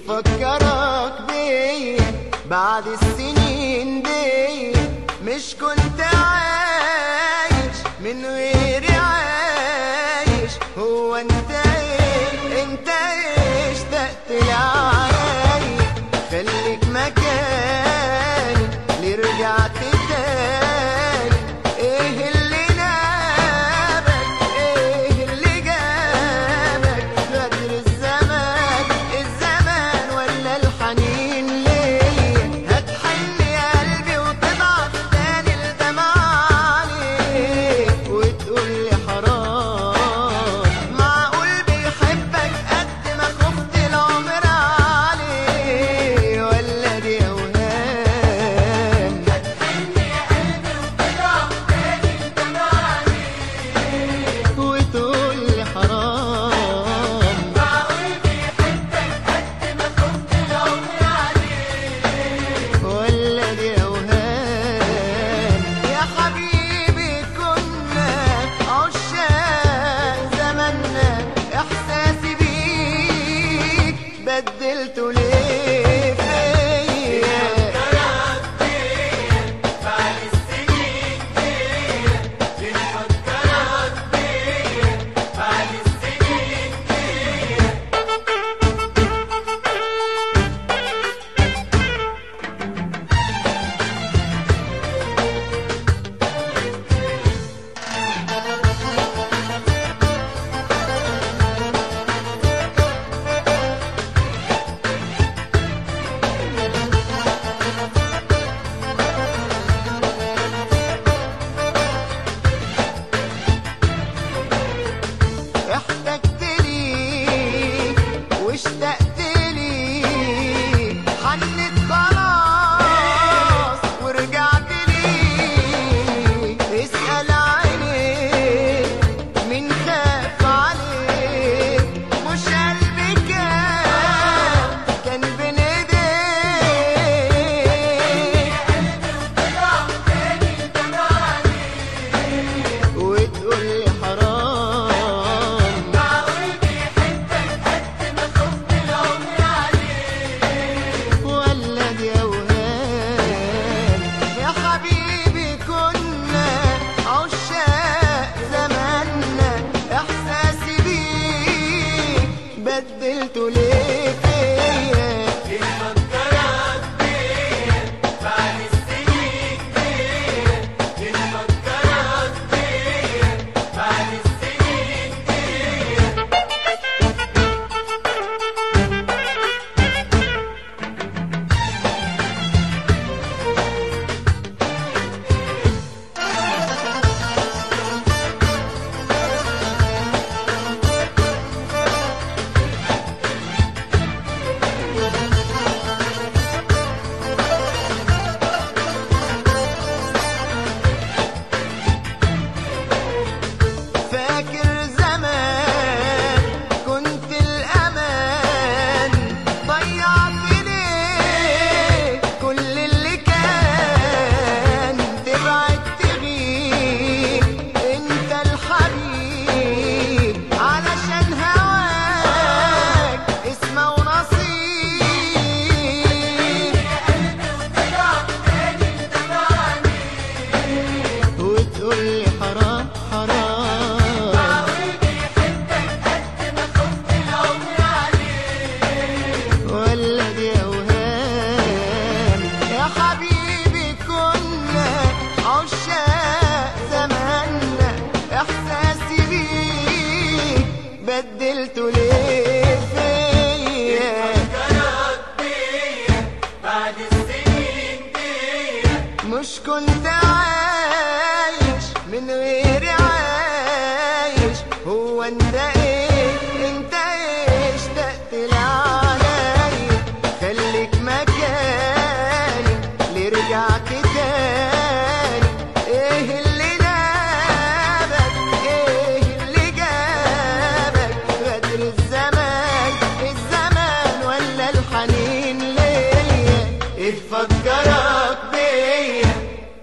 فكرك بيا بعد السنين دي مش كنت عايش من غيري عايش هو انت ايه انت ايه اشتقت لعاي خليك مكاني ليه رجعت تاني ايه اللي نابك ايه اللي جابك غدر الزمان الزمان ولا الحنين ليا هتحن يا قلبي وتضعف تاني الدمع عليك وتقول لي حرام معقول بيحبك قد ما خفت العمر عليه ولا دي اوهام وتقول لي حرام ولا دي اوهام يا حبيبي كنا عشاق زماننا احساسي بيك بدلته ليه فيا احتجت ليك واشتقت ليك حنت خلاص ورجعت ليك اسأل عليك مين خاف عليك مش قلبي كان كان بين ايديك وتقول لي حرام ولا دي اوهام يا حبيبي كنا عشاق زماننا احساسي بيك بدلته ليه فيا فاكر زمان كنت الأمان ضيعت ليه كل اللي كان تبعد تغيب انت الحبيب علشان هواك اسمه ونصيب وتقول لي حرام حرام ولا دي اوهام يا حبيبي كنا عشاق زماننا احساسي بيك بدلته ليه فيا مش كنت عايش من غيري عايش هو انت ايه انت ايه اشتقت لعلي خليك مكاني ليه رجعت تاني ايه اللي نابك ايه اللي جابك غدر الزمان الزمان ولا الحنين ليا ايه فكرك